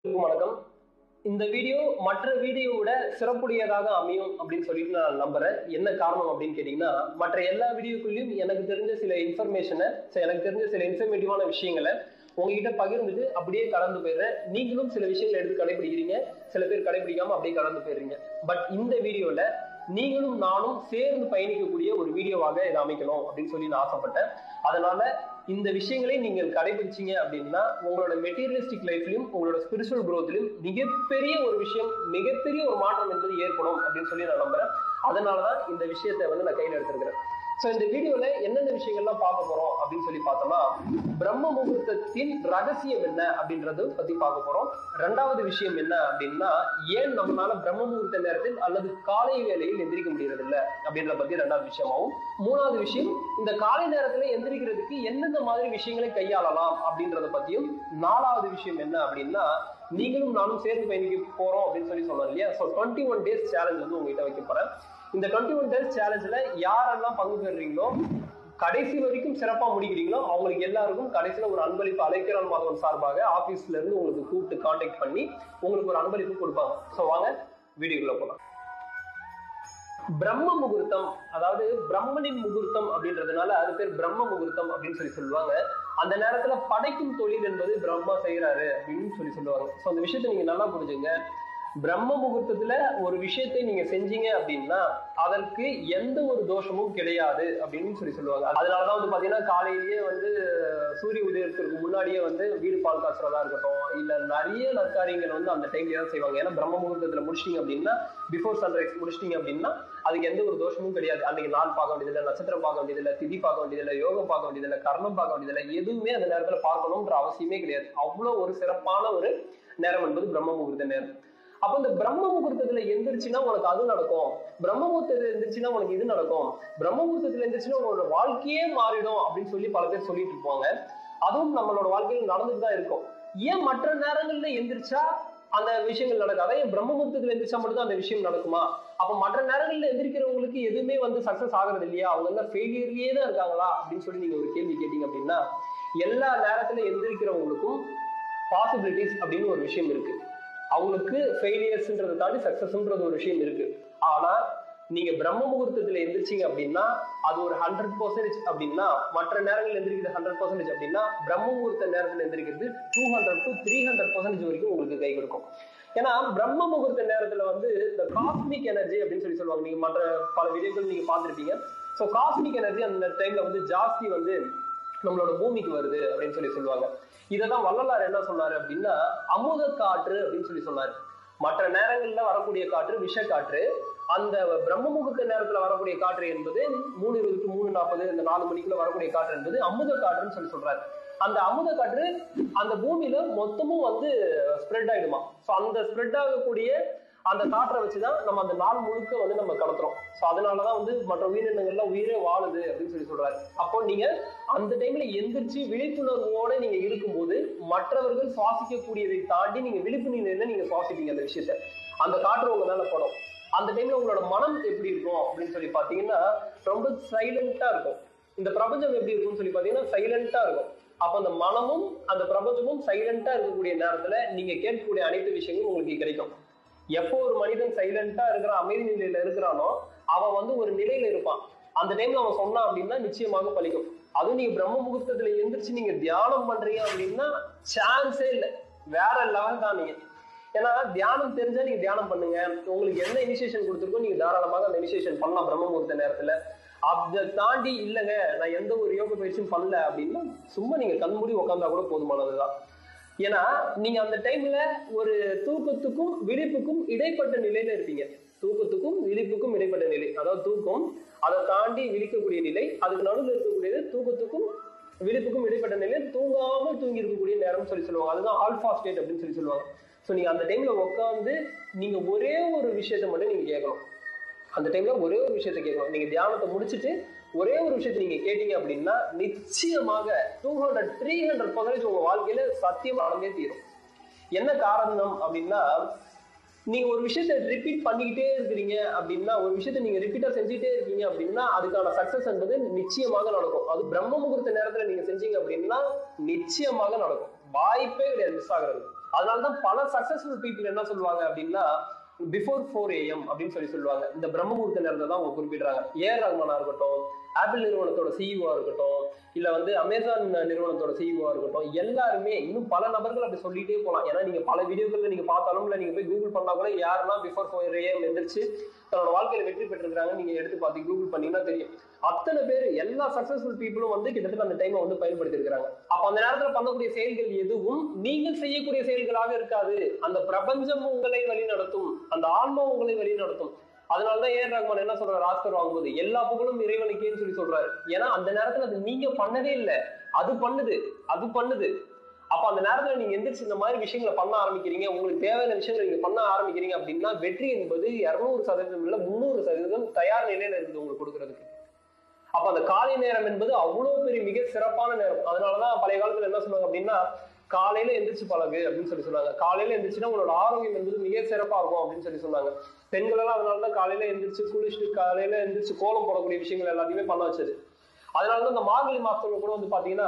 வணக்கம் இந்த வீடியோ மற்ற வீடியோவோட சிறப்புடையதாக அமையும் அப்படின்னு சொல்லிட்டு நான் நம்புறேன் என்ன காரணம் அப்படின்னு கேட்டீங்கன்னா மற்ற எல்லா வீடியோக்குள்ளேயும் எனக்கு தெரிஞ்ச சில இன்ஃபர்மேஷனை எனக்கு தெரிஞ்ச சில இன்ஃபர்மேட்டிவான விஷயங்களை உங்ககிட்ட பகிர்ந்துட்டு அப்படியே கடந்து போயிடுறேன் நீங்களும் சில விஷயங்களை எடுத்து கடைபிடிக்கிறீங்க சில பேர் கடைபிடிக்காம அப்படியே கடந்து போயிடுறீங்க பட் இந்த வீடியோல நீங்களும் நானும் சேர்ந்து பயணிக்கக்கூடிய ஒரு வீடியோவாக இதை அமைக்கணும் அப்படின்னு சொல்லி நான் ஆசைப்பட்டேன் அதனால இந்த விஷயங்களை நீங்கள் கடைபிடிச்சீங்க அப்படின்னா உங்களோட மெட்டீரியலிஸ்டிக் லைஃப்லயும் உங்களோட ஸ்பிரிச்சுவல் குரோத்லயும் மிகப்பெரிய ஒரு விஷயம் மிகப்பெரிய ஒரு மாற்றம் என்பது ஏற்படும் அப்படின்னு சொல்லி நான் நம்புறேன் அதனாலதான் இந்த விஷயத்தை வந்து நான் கையில் எடுத்திருக்கிறேன் ஸோ இந்த வீடியோல என்னென்ன விஷயங்கள்லாம் பார்க்க போறோம் அப்படின்னு சொல்லி பார்த்தோம்னா பிரம்ம முகூர்த்தத்தின் ரகசியம் என்ன அப்படின்றது பத்தி பார்க்க போறோம் ரெண்டாவது விஷயம் என்ன அப்படின்னா ஏன் நம்மளால பிரம்ம முகூர்த்த நேரத்தில் அல்லது காலை வேளையில் எந்திரிக்க முடியறது இல்ல அப்படின்றத பத்தி ரெண்டாவது விஷயமாவும் மூணாவது விஷயம் இந்த காலை நேரத்துல எந்திரிக்கிறதுக்கு எந்தெந்த மாதிரி விஷயங்களை கையாளலாம் அப்படின்றத பத்தியும் நாலாவது விஷயம் என்ன அப்படின்னா நீங்களும் நானும் சேர்ந்து பயணிக்க போறோம் அப்படின்னு சொல்லி சொன்னோம் இல்லையா so twenty one days challenge வந்து உங்ககிட்ட வைக்க போறேன் இந்த டுவெண்ட்டி ஒன் டேஸ் சேலஞ்சில் யாரெல்லாம் பங்கு பெறுறீங்களோ கடைசி வரைக்கும் சிறப்பா முடிக்கிறீங்களோ அவங்களுக்கு எல்லாருக்கும் கடைசியில ஒரு அன்பளிப்பு அலைக்கிறான் மாதவன் சார்பாக ஆபீஸ்ல இருந்து உங்களுக்கு கூப்பிட்டு கான்டாக்ட் பண்ணி உங்களுக்கு ஒரு அன்பளிப்பு கொடுப்பாங்க ஸோ வாங்க வீடியோக்குள்ள போலாம் பிரம்ம முகூர்த்தம் அதாவது பிரம்மனின் முகூர்த்தம் அப்படின்றதுனால அது பேர் பிரம்ம முகூர்த்தம் அப்படின்னு சொல்லி சொல்லுவாங்க அந்த நேரத்துல படைக்கும் தொழில் என்பது பிரம்மா செய்யறாரு அப்படின்னு சொல்லி சொல்லுவாங்க ஸோ அந்த விஷயத்தை நீங்க நல்லா புரிஞ்சுங்க பிரம்ம முகூர்த்தத்துல ஒரு விஷயத்தை நீங்க செஞ்சீங்க அப்படின்னா அதற்கு எந்த ஒரு தோஷமும் கிடையாது அப்படின்னு சொல்லி சொல்லுவாங்க அதனாலதான் வந்து பாத்தீங்கன்னா காலையிலேயே வந்து சூரிய உதயத்திற்கு முன்னாடியே வந்து வீடு பால் காய்ச்சறதா இருக்கட்டும் இல்ல நிறைய நற்காரியங்கள் வந்து அந்த டைம்ல தான் செய்வாங்க ஏன்னா பிரம்ம முகூர்த்தத்துல முடிச்சிட்டீங்க அப்படின்னா பிஃபோர் சன்ரைஸ் முடிச்சிட்டீங்க அப்படின்னா அதுக்கு எந்த ஒரு தோஷமும் கிடையாது அன்னைக்கு நாள் பார்க்க வேண்டியதில்லை நட்சத்திரம் பார்க்க வேண்டியதில்லை திதி பார்க்க வேண்டியதில்லை யோகம் பார்க்க வேண்டியதில்லை கர்மம் பார்க்க வேண்டியதில்லை எதுவுமே அந்த நேரத்துல பார்க்கணும்ன்ற அவசியமே கிடையாது அவ்வளவு ஒரு சிறப்பான ஒரு நேரம் என்பது பிரம்ம முகூர்த்த நேரம் அப்ப இந்த பிரம்ம முகூர்த்தத்துல எந்திரிச்சுன்னா உனக்கு அது நடக்கும் பிரம்ம முகூர்த்தத்துல எந்திரிச்சுன்னா உனக்கு இது நடக்கும் பிரம்ம முகூர்த்தத்துல எந்திரிச்சுன்னா உங்களோட வாழ்க்கையே மாறிடும் அப்படின்னு சொல்லி பல பேர் சொல்லிட்டு இருப்பாங்க அதுவும் நம்மளோட வாழ்க்கையில் நடந்துட்டு தான் இருக்கும் ஏன் மற்ற நேரங்கள்ல எந்திரிச்சா அந்த விஷயங்கள் நடக்காத ஏன் பிரம்ம முகூர்த்தத்துல எந்திரிச்சா மட்டும் தான் அந்த விஷயம் நடக்குமா அப்ப மற்ற நேரங்கள்ல எந்திரிக்கிறவங்களுக்கு எதுவுமே வந்து சக்சஸ் ஆகுறது இல்லையா அவங்க எல்லாம் ஃபெயிலியர்லயே தான் இருக்காங்களா அப்படின்னு சொல்லி நீங்க ஒரு கேள்வி கேட்டீங்க அப்படின்னா எல்லா நேரத்துல எந்திரிக்கிறவங்களுக்கும் பாசிபிலிட்டிஸ் அப்படின்னு ஒரு விஷயம் இருக்கு அவங்களுக்கு ஃபெயிலியர்ஸ்ன்றதை தாண்டி சக்சஸ்ன்றது ஒரு விஷயம் இருக்கு ஆனா நீங்க பிரம்ம முகூர்த்தத்துல எந்திரிச்சீங்க அப்படின்னா அது ஒரு ஹண்ட்ரட் பர்சன்டேஜ் அப்படின்னா மற்ற நேரங்கள் எந்திரிக்கிறது ஹண்ட்ரட் பர்சன்டேஜ் அப்படின்னா பிரம்ம முகூர்த்த நேரத்துல எந்திரிக்கிறது two hundred to three hundred percentage வரைக்கும் உங்களுக்கு கை கொடுக்கும் ஏன்னா பிரம்ம முகூர்த்த நேரத்துல வந்து இந்த காஸ்மிக் எனர்ஜி அப்படின்னு சொல்லி சொல்லுவாங்க நீங்க மற்ற பல வீடியோக்கள் நீங்க பார்த்துருப்பீங்க ஸோ காஸ்மிக் எனர்ஜி அந்த டைம்ல வந்து ஜாஸ்தி வந்து நம்மளோட பூமிக்கு வருது அப்படின்னு சொல்லி சொல்லுவாங்க இததான் வள்ளலார் என்ன சொன்னாரு அப்படின்னா அமுத காற்று அப்படின்னு சொல்லி சொன்னாரு மற்ற நேரங்கள்ல வரக்கூடிய காற்று விஷ காற்று அந்த பிரம்ம முகூர்த்த நேரத்துல வரக்கூடிய காற்று என்பது மூணு இருபது மூணு நாற்பது இந்த நாலு மணிக்குள்ள வரக்கூடிய காற்று என்பது அமுத காற்றுன்னு சொல்லி சொல்றாரு அந்த அமுத காற்று அந்த பூமியில மொத்தமும் வந்து ஸ்ப்ரெட் ஆயிடுமா ஸோ அந்த ஸ்ப்ரெட் ஆகக்கூடிய அந்த காற்றை வச்சுதான் நம்ம அந்த நாள் முழுக்க வந்து நம்ம கடத்துறோம் ஸோ அதனாலதான் வந்து மற்ற உயிரினங்கள்லாம் உயிரே வாழுது அப்படின்னு சொல்லி சொல்றாரு அப்போ நீங்க அந்த டைம்ல எந்திரிச்சு விழிப்புணர்வோட நீங்க இருக்கும்போது மற்றவர்கள் சுவாசிக்கக்கூடியதை தாண்டி நீங்க விழிப்பு நிலையில நீங்க சுவாசிப்பீங்க அந்த விஷயத்த அந்த காற்று உங்க மேல படும் அந்த டைம்ல உங்களோட மனம் எப்படி இருக்கும் அப்படின்னு சொல்லி பாத்தீங்கன்னா ரொம்ப சைலண்டா இருக்கும் இந்த பிரபஞ்சம் எப்படி இருக்கும்னு சொல்லி பாத்தீங்கன்னா சைலண்டா இருக்கும் அப்ப அந்த மனமும் அந்த பிரபஞ்சமும் சைலண்டா இருக்கக்கூடிய நேரத்துல நீங்க கேட்கக்கூடிய அனைத்து விஷயங்களும் உங்களுக்கு கிடைக்கும் எப்போ ஒரு மனிதன் சைலண்டா இருக்கிற அமைதி நிலையில இருக்கிறானோ அவன் வந்து ஒரு நிலையில இருப்பான் அந்த டைம்ல அவன் சொன்னான் அப்படின்னா நிச்சயமாக பலிக்கும் அதுவும் நீங்க பிரம்ம முகூர்த்தத்துல எந்திரிச்சு நீங்க தியானம் பண்றீங்க அப்படின்னா சான்ஸே இல்லை வேற லெவல் தான் நீங்க ஏன்னா தியானம் தெரிஞ்சா நீங்க தியானம் பண்ணுங்க உங்களுக்கு என்ன இனிஷியேஷன் கொடுத்துருக்கோ நீங்க தாராளமாக அந்த இனிஷியேஷன் பண்ணலாம் பிரம்ம முகூர்த்த நேரத்துல அதை தாண்டி இல்லைங்க நான் எந்த ஒரு யோக பயிற்சியும் பண்ணல அப்படின்னா சும்மா நீங்க கண்மூடி உட்காந்தா கூட போதுமானதுதான் ஏன்னா நீங்க அந்த டைம்ல ஒரு தூக்கத்துக்கும் விழிப்புக்கும் இடைப்பட்ட நிலையில இருப்பீங்க தூக்கத்துக்கும் விழிப்புக்கும் இடைப்பட்ட நிலை அதாவது தூக்கம் அதை தாண்டி விழிக்கக்கூடிய நிலை அதுக்கு நடுவில் இருக்கக்கூடியது தூக்கத்துக்கும் விழிப்புக்கும் இடைப்பட்ட நிலையில் தூங்காமல் தூங்கி இருக்கக்கூடிய நேரம் சொல்லி சொல்லுவாங்க அதுதான் ஆல்ஃபா ஸ்டேட் அப்படின்னு சொல்லி சொல்லுவாங்க ஸோ நீங்க அந்த டைம்ல உட்காந்து நீங்க ஒரே ஒரு விஷயத்த மட்டும் நீங்க கேட்கணும் அந்த டைம்ல ஒரே ஒரு விஷயத்த கேட்கணும் நீங்க தியானத்தை முடிச்சுட்டு ஒரே ஒரு விஷயத்த நீங்க கேட்டீங்க அப்படின்னா நிச்சயமாக two hundred three hundred percentage உங்க வாழ்க்கையில சத்தியம் நடந்தே தீரும் என்ன காரணம் அப்படின்னா நீங்க ஒரு விஷயத்த ரிப்பீட் பண்ணிக்கிட்டே இருக்கிறீங்க அப்படின்னா ஒரு விஷயத்த நீங்க ரிப்பீட்டா செஞ்சுட்டே இருக்கீங்க அப்படின்னா அதுக்கான சக்சஸ் என்பது நிச்சயமாக நடக்கும் அது பிரம்ம முகூர்த்த நேரத்துல நீங்க செஞ்சீங்க அப்படின்னா நிச்சயமாக நடக்கும் வாய்ப்பே கிடையாது மிஸ் ஆகுறது அதனாலதான் பல சக்சஸ்ஃபுல் பீப்புள் என்ன சொல்லுவாங்க அப்படின்னா பிஃபோர் ஃபோர் ஏஎம் அப்படின்னு சொல்லி சொல்லுவாங்க இந்த பிரம்மமுகூர்த்த நேரத்தை தான் அவங்க குறிப்பிடுறாங்க ஏஆர் ரஹ்மானா இருக்கட்டும் ஆப்பிள் நிறுவனத்தோட சிஇஓ இருக்கட்டும் இல்ல வந்து அமேசான் நிறுவனத்தோட சிஇஓ இருக்கட்டும் எல்லாருமே இன்னும் பல நபர்கள் அப்படி சொல்லிட்டே போகலாம் ஏன்னா நீங்க பல வீடியோக்கள்ல நீங்க பார்த்தாலும் இல்ல நீங்க போய் கூகுள் பண்ணா கூட யாருன்னா பிஃபோர் ஃபோர் ஏஎம் எந்திரிச்சு தன்னோட வாழ்க்கையில வெற்றி பெற்றிருக்காங்க நீங்க எடுத்து பார்த்து கூகுள் பண்ணீங்கன்னா தெரியும் அத்தனை பேர் எல்லா சக்சஸ்ஃபுல் பீப்புளும் வந்து கிட்டத்தட்ட அந்த டைமை வந்து பயன்படுத்தி இருக்காங்க அப்ப அந்த நேரத்துல பண்ணக்கூடிய செயல்கள் எதுவும் நீங்கள் செய்யக்கூடிய செயல்களாக இருக்காது அந்த பிரபஞ்சம் உங்களை வழி நடத்தும் அந்த ஆன்மா உங்களை வழி நடத்தும் அதனாலதான் ஏன் ரஹ்மான் என்ன சொல்றாரு ஆஸ்கர் வாங்கும்போது எல்லா புகழும் இறைவனுக்கேன்னு சொல்லி சொல்றாரு ஏன்னா அந்த நேரத்துல அது நீங்க பண்ணவே இல்லை அது பண்ணுது அது பண்ணுது அப்ப அந்த நேரத்துல நீங்க எந்திரிச்சு இந்த மாதிரி விஷயங்களை பண்ண ஆரம்பிக்கிறீங்க உங்களுக்கு தேவையான விஷயங்களை நீங்க பண்ண ஆரம்பிக்கிறீங்க அப்படின்னா வெற்றி என்பது இருநூறு சதவீதம் இல்ல முந்நூறு சதவீதம் தயார் நிலையில இருக்குது உங்களுக்கு கொடுக்கறதுக்கு அப்ப அந்த காலை நேரம் என்பது அவ்வளவு பெரிய மிக சிறப்பான நேரம் அதனாலதான் பழைய காலத்துல என்ன சொல்லுவாங்க அப்படின்னா காலையில எந்திரிச்சு பழகு அப்படின்னு சொல்லி சொன்னாங்க காலையில எந்திரிச்சுன்னா உங்களோட ஆரோக்கியம் என்பது மிக சிறப்பா இருக்கும் அப்படின்னு சொல்லி சொன்னாங்க பெண்கள் எல்லாம் அதனாலதான் காலையில எந்திரிச்சு குளிச்சுட்டு காலையில எந்திரிச்சு கோலம் போடக்கூடிய விஷயங்கள் எல்லாத்தையுமே பண்ண வச்சது அதனாலதான் இந்த மார்கழி மாசத்துல கூட வந்து பாத்தீங்கன்னா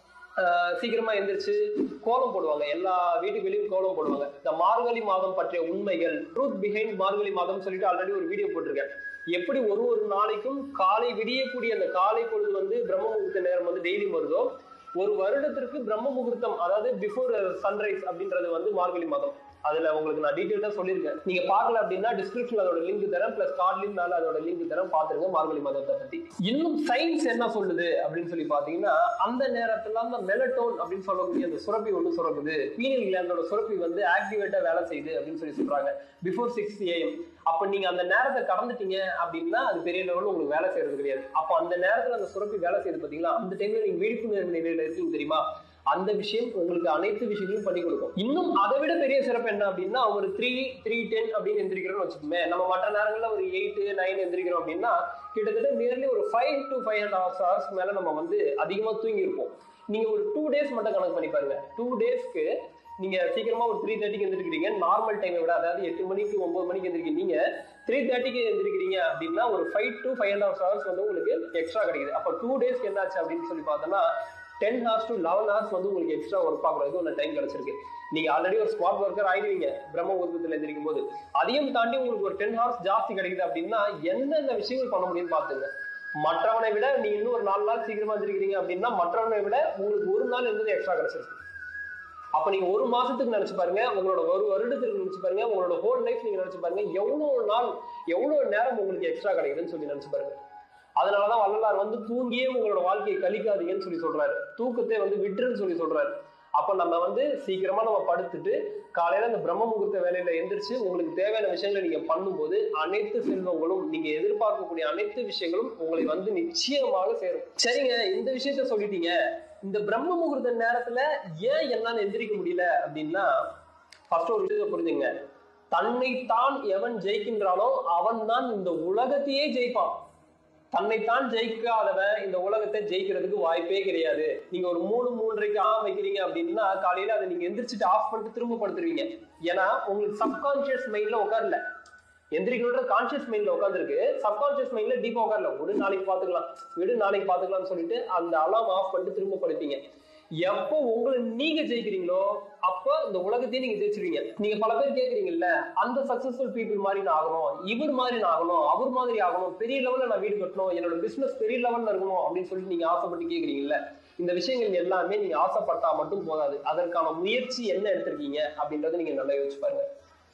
ஆஹ் சீக்கிரமா எந்திரிச்சு கோலம் போடுவாங்க எல்லா வீட்டுக்கு வெளியும் கோலம் போடுவாங்க இந்த மார்கழி மாதம் பற்றிய உண்மைகள் ட்ரூத் பிஹைண்ட் மார்கழி மாதம் சொல்லிட்டு ஆல்ரெடி ஒரு வீடியோ போட்டிருக்கேன் எப்படி ஒரு ஒரு நாளைக்கும் காலை விடியக்கூடிய அந்த காலை பொழுது வந்து பிரம்ம முகூர்த்த நேரம் வந்து டெய்லி வருதோ ஒரு வருடத்திற்கு பிரம்ம முகூர்த்தம் அதாவது பிஃபோர் சன்ரைஸ் அப்படின்றது வந்து மார்கழி மாதம் அதுல உங்களுக்கு நான் டீட்டெயிலா சொல்லியிருக்கேன் நீங்க பார்க்கல அப்படின்னா டிஸ்கிரிப்ஷன் அதோட லிங்க் தரேன் பிளஸ் கார்ட்லயும் மேல அதோட லிங்க் தரேன் பாத்துருங்க மார்கழி மாதத்தை பத்தி இன்னும் சயின்ஸ் என்ன சொல்லுது அப்படின்னு சொல்லி பாத்தீங்கன்னா அந்த நேரத்துல அந்த மெலட்டோன் அப்படின்னு சொல்லக்கூடிய அந்த சுரப்பி ஒன்று சுரக்குது பீனியல் கிளாண்டோட சுரப்பி வந்து ஆக்டிவேட்டா வேலை செய்யுது அப்படின்னு சொல்லி சொல்றாங்க பிஃபோர் சிக்ஸ் ஏஎம் அப்ப நீங்க அந்த நேரத்தை கடந்துட்டீங்க அப்படின்னா அது பெரிய லெவலில் உங்களுக்கு வேலை செய்யறது கிடையாது அப்போ அந்த நேரத்துல அந்த சுரப்பி வேலை செய்யுது பாத்தீங்களா அந்த டைம்ல நீங்க விழிப்புணர்வு நிலையில இருக்கீங்க தெரியுமா அந்த விஷயம் உங்களுக்கு அனைத்து விஷயங்களையும் பண்ணி கொடுக்கும் இன்னும் அதை விட பெரிய சிறப்பு என்ன அப்படின்னா ஒரு த்ரீ த்ரீ டென் அப்படின்னு எந்திரிக்கிறோம்னு வச்சுக்கோமே நம்ம மற்ற நேரங்களில் ஒரு எயிட் நைன் எந்திரிக்கிறோம் அப்படின்னா கிட்டத்தட்ட நியர்லி ஒரு five to five and half hours மேல நம்ம வந்து அதிகமா தூங்கி இருப்போம் நீங்க ஒரு டூ டேஸ் மட்டும் கணக்கு பண்ணி பாருங்க டூ டேஸ்க்கு நீங்க சீக்கிரமா ஒரு த்ரீ தேர்ட்டிக்கு எந்திரிக்கிறீங்க நார்மல் டைமை விட அதாவது எட்டு மணிக்கு ஒன்பது மணிக்கு எந்திரிக்கிறீங்க நீங்க த்ரீ தேர்ட்டிக்கு எந்திரிக்கிறீங்க அப்படின்னா ஒரு five to five and half hours வந்து உங்களுக்கு எக்ஸ்ட்ரா கிடைக்குது அப்போ டூ டேஸ்க்கு என்னாச்சு அப்படின்னு சொல்லி பார்த்தோம்னா ten hours to eleven hours வந்து உங்களுக்கு எக்ஸ்ட்ரா ஒர்க் பார்க்குறதுக்கு ஒரு டைம் கிடைச்சிருக்கு நீங்க ஆல்ரெடி ஒரு ஸ்மார்ட் ஒர்க்கர் ஆயிடுவீங்க பிரம்ம உருவத்தில் எந்திரிக்கும் போது அதையும் தாண்டி உங்களுக்கு ஒரு டென் ஹவர்ஸ் ஜாஸ்தி கிடைக்குது அப்படின்னா எந்தெந்த விஷயங்கள் பண்ண முடியும்னு பார்த்துங்க மற்றவனை விட நீங்க இன்னும் ஒரு நாலு நாள் சீக்கிரமா எந்திரிக்கிறீங்க அப்படின்னா மற்றவனை விட உங்களுக்கு ஒரு நாள் இருந்தது எக்ஸ்ட்ரா கிடைச்சிருக்கு அப்ப நீங்க ஒரு மாசத்துக்கு நினைச்சு பாருங்க உங்களோட ஒரு வருடத்துக்கு நினைச்சு பாருங்க உங்களோட ஹோல் லைஃப் நீங்க நினைச்சு பாருங்க எவ்வளவு நாள் எவ்வளவு நேரம் உங்களுக்கு எக்ஸ்ட்ரா கிடைக்குதுன்னு சொல்லி நினைச்சு பாருங்க அதனாலதான் வள்ளலார் வந்து தூங்கியே உங்களோட வாழ்க்கையை கழிக்காதீங்கன்னு சொல்லி சொல்றாரு தூக்கத்தை வந்து விட்டுருன்னு சொல்லி சொல்றாரு அப்ப நம்ம வந்து சீக்கிரமா நம்ம படுத்துட்டு காலையில அந்த பிரம்ம முகூர்த்த வேலையில எந்திரிச்சு உங்களுக்கு தேவையான விஷயங்களை நீங்க பண்ணும்போது அனைத்து செல்வங்களும் நீங்க எதிர்பார்க்கக்கூடிய அனைத்து விஷயங்களும் உங்களை வந்து நிச்சயமாக சேரும் சரிங்க இந்த விஷயத்த சொல்லிட்டீங்க இந்த பிரம்ம முகூர்த்த நேரத்துல ஏன் என்னால எந்திரிக்க முடியல அப்படின்னா ஃபர்ஸ்ட் ஒரு விஷயத்தை புரிஞ்சுங்க தன்னைத்தான் எவன் ஜெயிக்கின்றானோ அவன் தான் இந்த உலகத்தையே ஜெயிப்பான் தன்னைத்தான் ஜெயிக்காதவன் இந்த உலகத்தை ஜெயிக்கிறதுக்கு வாய்ப்பே கிடையாது நீங்க ஒரு மூணு மூன்றரைக்கு ஆஃப் வைக்கிறீங்க அப்படின்னா காலையில அதை நீங்க எந்திரிச்சிட்டு ஆஃப் பண்ணிட்டு திரும்ப படுத்துருவீங்க ஏன்னா உங்களுக்கு சப்கான்சியஸ் மைண்ட்ல உட்காரல எந்திரிக்கணுன்ற கான்சியஸ் மைண்ட்ல உட்காந்துருக்கு சப்கான்சியஸ் மைண்ட்ல டீப்பா உட்காரல விடு நாளைக்கு பாத்துக்கலாம் விடு நாளைக்கு பாத்துக்கலாம்னு சொல்லிட்டு அந்த அலாம் ஆஃப் பண்ணிட்டு திரும்ப படுப்பீங்க எப்போ உங்களை நீங்க ஜெயிக்கிறீங்களோ அப்போ இந்த உலகத்தையும் நீங்க ஜெயிச்சிருவீங்க நீங்க பல பேர் கேக்குறீங்கல்ல அந்த சக்சஸ்ஃபுல் பீப்புள் மாதிரி நான் ஆகணும் இவர் மாதிரி நான் ஆகணும் அவர் மாதிரி ஆகணும் பெரிய லெவல்ல நான் வீடு கட்டணும் என்னோட பிசினஸ் பெரிய லெவல்ல இருக்கணும் அப்படின்னு சொல்லிட்டு நீங்க ஆசைப்பட்டு கேக்குறீங்கல்ல இந்த விஷயங்கள் எல்லாமே நீங்க ஆசைப்பட்டா மட்டும் போதாது அதற்கான முயற்சி என்ன எடுத்திருக்கீங்க அப்படின்றத நீங்க நல்லா யோசிச்சு பாருங்க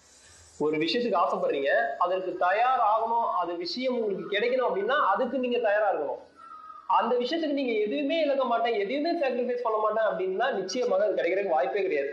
ஒரு விஷயத்துக்கு ஆசைப்படுறீங்க அதற்கு தயார் ஆகணும் அது விஷயம் உங்களுக்கு கிடைக்கணும் அப்படின்னா அதுக்கு நீங்க தயாரா இருக்கணும் அந்த விஷயத்துக்கு நீங்க எதுவுமே இழக்க மாட்டேன் எதுவுமே சாக்ரிஃபைஸ் பண்ண மாட்டேன் அப்படின்னா நிச்சயமாக அது கிடைக்கிறதுக்கு வாய்ப்பே கிடையாது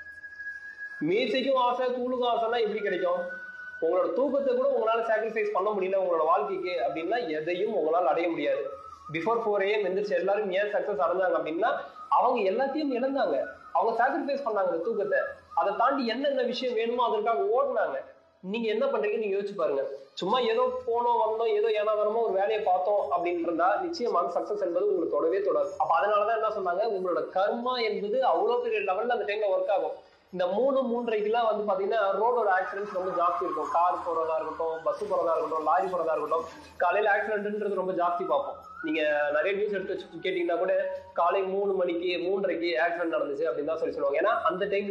மீசைக்கும் ஆசை கூழுக்கும் ஆசைனா எப்படி கிடைக்கும் உங்களோட தூக்கத்தை கூட உங்களால சாக்ரிஃபைஸ் பண்ண முடியல உங்களோட வாழ்க்கைக்கு அப்படின்னா எதையும் உங்களால் அடைய முடியாது பிஃபோர் ஃபோர் ஏஎம் எந்திரிச்சு எல்லாரும் ஏன் சக்சஸ் அடைஞ்சாங்க அப்படின்னா அவங்க எல்லாத்தையும் இழந்தாங்க அவங்க சாக்ரிஃபைஸ் பண்ணாங்க அந்த தூக்கத்தை அதை தாண்டி என்னென்ன விஷயம் வேணுமோ அதற்காக ஓடினாங்க நீங்க என்ன பண்றீங்க நீங்க யோசிச்சு பாருங்க சும்மா ஏதோ போனோம் வந்தோம் ஏதோ ஏனாதாரமா ஒரு வேலையை பார்த்தோம் அப்படின்னு இருந்தா நிச்சயமான சக்சஸ் என்பது உங்களுக்கு தொடவே தொடாது அப்ப அதனாலதான் என்ன சொன்னாங்க உங்களோட கர்மா என்பது அவ்வளவு பெரிய லெவல்ல அந்த டைம்ல ஒர்க் ஆகும் இந்த மூணு மூன்றரைக்குலாம் வந்து பாத்தீங்கன்னா ரோடோட ஆக்சிடென்ட்ஸ் ரொம்ப ஜாஸ்தி இருக்கும் கார் போறதா இருக்கட்டும் பஸ் போறதா இருக்கட்டும் லாரி போறதா இருக்கட்டும் காலையில ஆக்சிடென்ட்ன்றது ரொம்ப ஜாஸ்தி பார்ப்போம் நீங்க நிறைய நியூஸ் எடுத்து வச்சு கேட்டீங்கன்னா கூட காலை மூணு மணிக்கு மூன்றரைக்கு ஆக்சிடென்ட் நடந்துச்சு அப்படின்னு தான் சொல்லி சொல்லுவாங்க ஏன்னா அந்த டைம்ல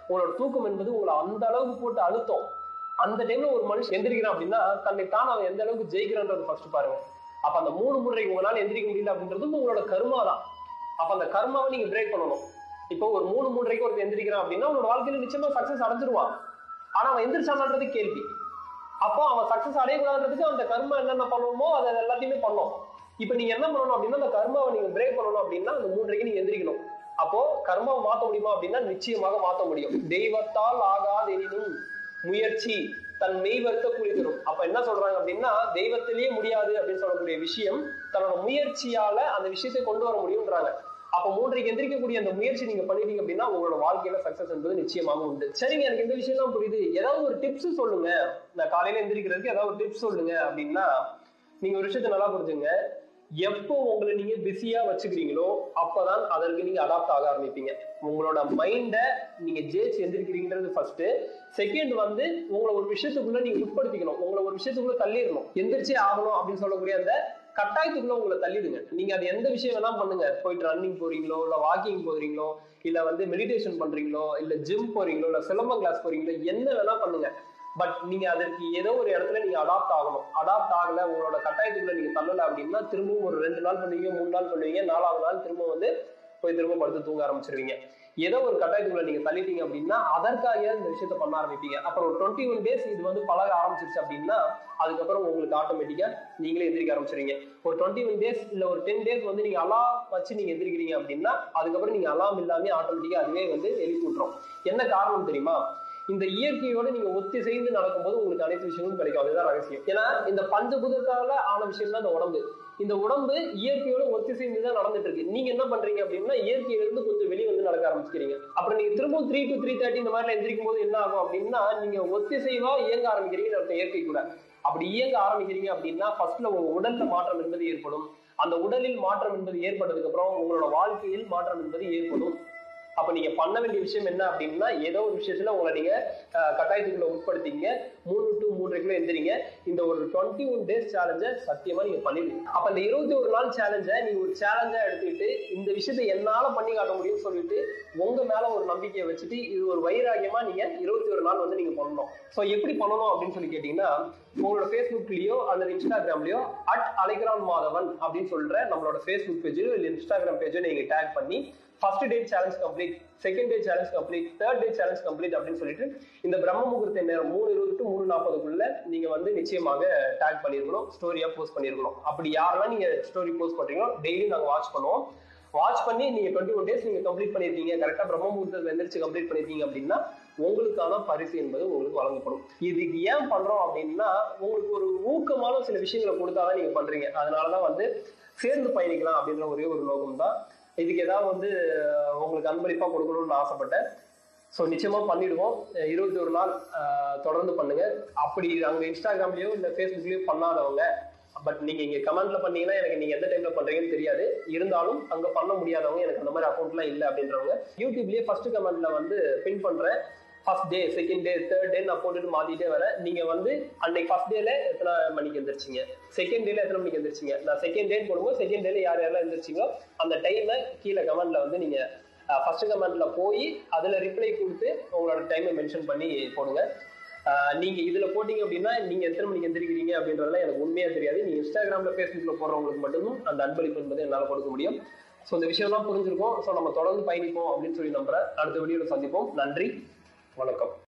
உங்களோட தூக்கம் என்பது உங்களை அந்த அளவுக்கு போட்டு அழுத்தம் அந்த டைம்ல ஒரு மனுஷன் எந்திரிக்கிறான் அப்படின்னா தன்னை தான் அவன் எந்த அளவுக்கு ஜெயிக்கிறான்றது ஃபர்ஸ்ட் பாருங்க அப்ப அந்த மூணு முறைக்கு உங்களால எந்திரிக்க முடியல அப்படின்றது உங்களோட கர்மா தான் அப்ப அந்த கர்மாவை நீங்க பிரேக் பண்ணணும் இப்போ ஒரு மூணு மூன்றரைக்கு ஒருத்தர் எந்திரிக்கிறான் அப்படின்னா அவனோட வாழ்க்கையில நிச்சயமா சக்சஸ் அடைஞ்சிருவான் ஆனா அவன் எந்திரிச்சான்றது கேள்வி அப்போ அவன் சக்சஸ் அடையக்கூடாதுன்றதுக்கு அந்த கர்மா என்னென்ன பண்ணணுமோ அதை எல்லாத்தையுமே பண்ணும் இப்போ நீங்க என்ன பண்ணணும் அப்படின்னா அந்த கர்மாவை நீங்க பிரேக் பண்ணணும் அப்படின்னா அந்த மூன்றரைக்கு நீங்க எந்திரிக்கணும் அப்போ கர்மாவை மாத்த முடியுமா அப்படின்னா நிச்சயமாக மாத்த முடியும் தெய்வத்தால் ஆகாதெனினும் முயற்சி தன் மெய் வருத்த கூலி தரும் அப்ப என்ன சொல்றாங்க அப்படின்னா தெய்வத்திலேயே முடியாது அப்படின்னு சொல்லக்கூடிய விஷயம் தன்னோட முயற்சியால அந்த விஷயத்தை கொண்டு வர முடியும்ன்றாங்க அப்ப மூன்றைக்கு எந்திரிக்கக்கூடிய அந்த முயற்சி நீங்க பண்ணிட்டீங்க அப்படின்னா உங்களோட வாழ்க்கையில சக்சஸ் என்பது நிச்சயமாக உண்டு சரிங்க எனக்கு இந்த விஷயம் தான் புரியுது ஏதாவது ஒரு டிப்ஸ் சொல்லுங்க நான் காலையில எந்திரிக்கிறதுக்கு ஏதாவது ஒரு டிப்ஸ் சொல்லுங்க அப்படின்னா நீங்க ஒரு விஷயத்தை நல்லா புரிஞ்சுங்க எப்போ உங்களை நீங்க பிஸியா வச்சுக்கிறீங்களோ அப்பதான் அதற்கு நீங்க அடாப்ட் ஆக ஆரம்பிப்பீங்க உங்களோட மைண்டை நீங்க ஜெயிச்சு எந்திரிக்கிறீங்கிறது ஃபர்ஸ்ட் செகண்ட் வந்து உங்களை ஒரு விஷயத்துக்குள்ள நீங்க உட்படுத்திக்கணும் உங்களை ஒரு விஷயத்துக்குள்ள தள்ளிடணும் எந்திரிச்சே ஆகணும் அப்படின்னு சொல்லக்கூடிய அந்த கட்டாயத்துக்குள்ள உங்களை தள்ளிடுங்க நீங்க அது எந்த விஷயம் வேணா பண்ணுங்க போயிட்டு ரன்னிங் போறீங்களோ இல்ல வாக்கிங் போறீங்களோ இல்ல வந்து மெடிடேஷன் பண்றீங்களோ இல்ல ஜிம் போறீங்களோ இல்ல சிலம்பம் கிளாஸ் போறீங்களோ என்ன வேணா பண்ணுங்க பட் நீங்க அதற்கு ஏதோ ஒரு இடத்துல நீங்க அடாப்ட் ஆகணும் அடாப்ட் ஆகல உங்களோட கட்டாயத்துக்குள்ள நீங்க தள்ளல அப்படின்னா திரும்பவும் ஒரு ரெண்டு நாள் பண்ணுவீங்க மூணு நாள் பண்ணுவீங்க நாலாவது நாள் திரும்ப வந்து போய் திரும்ப படுத்து தூங்க ஆரம்பிச்சிருவீங்க ஏதோ ஒரு கட்டாயத்துக்குள்ள நீங்க தள்ளிட்டீங்க அப்படின்னா அதற்காக இந்த விஷயத்த பண்ண ஆரம்பிப்பீங்க அப்புறம் ஒரு டுவெண்ட்டி ஒன் டேஸ் இது வந்து பழக ஆரம்பிச்சிருச்சு அப்படின்னா அதுக்கப்புறம் உங்களுக்கு ஆட்டோமேட்டிக்கா நீங்களே எந்திரிக்க ஆரம்பிச்சிருவீங்க ஒரு டுவெண்ட்டி ஒன் டேஸ் இல்ல ஒரு டென் டேஸ் வந்து நீங்க அலாம் வச்சு நீங்க எந்திரிக்கிறீங்க அப்படின்னா அதுக்கப்புறம் நீங்க அலாம் இல்லாம ஆட்டோமேட்டிக்கா அதுவே வந்து எழுப்பி விட்டுரும் என்ன காரணம் தெரியுமா இந்த இயற்கையோட நீங்க ஒத்திசைந்து நடக்கும்போது உங்களுக்கு அனைத்து விஷயங்களும் கிடைக்கும் அதுதான் ரகசியம் ஏன்னா இந்த பஞ்சபூதத்தால ஆன விஷயம் தான் இந்த உடம்பு இந்த உடம்பு இயற்கையோட ஒத்திசைந்து தான் நடந்துட்டு இருக்கு நீங்க என்ன பண்றீங்க அப்படின்னா இயற்கையில இருந்து கொஞ்சம் வெளியே வந்து நடக்க ஆரம்பிக்கிறீங்க அப்புறம் நீங்க திரும்ப த்ரீ டு த்ரீ தேர்ட்டி இந்த மாதிரி எந்திரிக்கும் போது என்ன ஆகும் அப்படின்னா நீங்க ஒத்திசைவா இயங்க ஆரம்பிக்கிறீங்கன்னு அர்த்தம் இயற்கை கூட அப்படி இயங்க ஆரம்பிக்கிறீங்க அப்படின்னா ஃபர்ஸ்ட்ல உங்க உடல்ல மாற்றம் என்பது ஏற்படும் அந்த உடலில் மாற்றம் என்பது ஏற்பட்டதுக்கு அப்புறம் உங்களோட வாழ்க்கையில் மாற்றம் என்பது ஏற்படும் அப்ப நீங்க பண்ண வேண்டிய விஷயம் என்ன அப்படின்னா ஏதோ ஒரு விஷயத்துல உங்களை நீங்க அஹ், கட்டாயத்துக்குள்ள உட்படுத்திங்க மூணு டு மூன்றைக்குள்ள எந்திரிங்க இந்த ஒரு டுவெண்ட்டி ஒன் டேஸ் சேலஞ்சை சத்தியமா நீங்க பண்ணிடுங்க அப்ப இந்த இருபத்தி ஒரு நாள் சேலஞ்சை நீங்க ஒரு சேலஞ்சா எடுத்துக்கிட்டு இந்த விஷயத்தை என்னால பண்ணி காட்ட முடியும்னு சொல்லிட்டு உங்க மேல ஒரு நம்பிக்கையை வச்சுட்டு இது ஒரு வைராகியமா நீங்க இருபத்தி ஒரு நாள் வந்து நீங்க பண்ணணும் ஸோ எப்படி பண்ணணும் அப்படின்னு சொல்லி கேட்டீங்கன்னா உங்களோட ஃபேஸ்புக்லயோ அல்லது இன்ஸ்டாகிராம்லயோ அட் அலைகிராம் மாதவன் அப்படின்னு சொல்ற நம்மளோட ஃபேஸ்புக் பேஜோ இல்லை இன்ஸ்டாகிராம் பேஜோ நீங்க டேக் பண்ணி first day challenge complete second day challenge complete third day challenge complete அப்படின்னு சொல்லிட்டு இந்த பிரம்ம முகூர்த்த நேரம் மூணு இருபது டு மூணு நாற்பதுக்குள்ள நீங்க வந்து நிச்சயமாக டேக் பண்ணிருக்கணும் ஸ்டோரியா போஸ்ட் பண்ணிருக்கணும் அப்படி யாரெல்லாம் நீங்க ஸ்டோரி போஸ்ட் பண்றீங்களோ டெய்லி நாங்க வாட்ச் பண்ணுவோம் வாட்ச் பண்ணி நீங்க டுவெண்ட்டி ஒன் டேஸ் நீங்க கம்ப்ளீட் பண்ணிருக்கீங்க கரெக்டா பிரம்ம முகூர்த்தத்தை எந்திரிச்சு கம்ப்ளீட் பண்ணிருக்கீங்க அப்படின்னா உங்களுக்கான பரிசு என்பது உங்களுக்கு வழங்கப்படும் இதுக்கு ஏன் பண்றோம் அப்படின்னா உங்களுக்கு ஒரு ஊக்கமான சில விஷயங்களை கொடுத்தாதான் நீங்க பண்றீங்க அதனாலதான் வந்து சேர்ந்து பயணிக்கலாம் அப்படின்ற ஒரே ஒரு நோக்கம் தான் இதுக்கு ஏதாவது வந்து அஹ், உங்களுக்கு அன்பளிப்பா கொடுக்கணும்னு ஆசைப்பட்டேன் ஸோ நிச்சயமா பண்ணிடுவோம் அஹ் இருபத்தி ஒரு நாள் அஹ், தொடர்ந்து பண்ணுங்க அப்படி அங்க இன்ஸ்டாகிராம்லயோ இல்ல ஃபேஸ்புக்லயோ பண்ணாதவங்க பட் நீங்க இங்க கமெண்ட்ல பண்ணீங்கன்னா எனக்கு நீங்க எந்த டைம்ல பண்றீங்கன்னு தெரியாது இருந்தாலும் அங்க பண்ண முடியாதவங்க எனக்கு அந்த மாதிரி அக்கௌண்ட்லாம் இல்லை அப்படின்றவங்க யூடியூப்லயே ஃபர்ஸ்ட் கமெண்ட்ல வந்து பின் பண்றேன் first day second day third day நான் போட்டுட்டு மாத்திட்டே வரேன் நீங்க வந்து அன்னைக்கு ஃபர்ஸ்ட் டேல எத்தனை மணிக்கு எந்திரிச்சிங்க செகண்ட் டேல எத்தனை மணிக்கு எந்திரிச்சிங்க நான் செகண்ட் டே போடும்போது செகண்ட் டேல யார் யாரெல்லாம் எந்திரிச்சிங்களோ அந்த டைமை கீழே கமெண்ட்ல வந்து நீங்க ஃபர்ஸ்ட் கமெண்ட்ல போய் அதுல ரிப்ளை கொடுத்து உங்களோட டைமை மென்ஷன் பண்ணி போடுங்க ஆஹ் நீங்க இதுல போட்டீங்க அப்படின்னா நீங்க எத்தனை மணிக்கு எந்திரிக்கிறீங்க அப்படின்றதெல்லாம் எனக்கு உண்மையா தெரியாது நீங்க இன்ஸ்டாகிராம்ல ஃபேஸ்புக்ல போடுறவங்களுக்கு மட்டும்தான் அந்த அன்பளிப்பு என்பதை என்னால கொடுக்க முடியும் ஸோ இந்த விஷயம்லாம் புரிஞ்சிருக்கும் ஸோ நம்ம தொடர்ந்து பயணிப்போம் அப்படின்னு சொல்லி நம்புறேன் அடுத்த வீடியோல சந்திப்போம் நன்றி வணக்கம்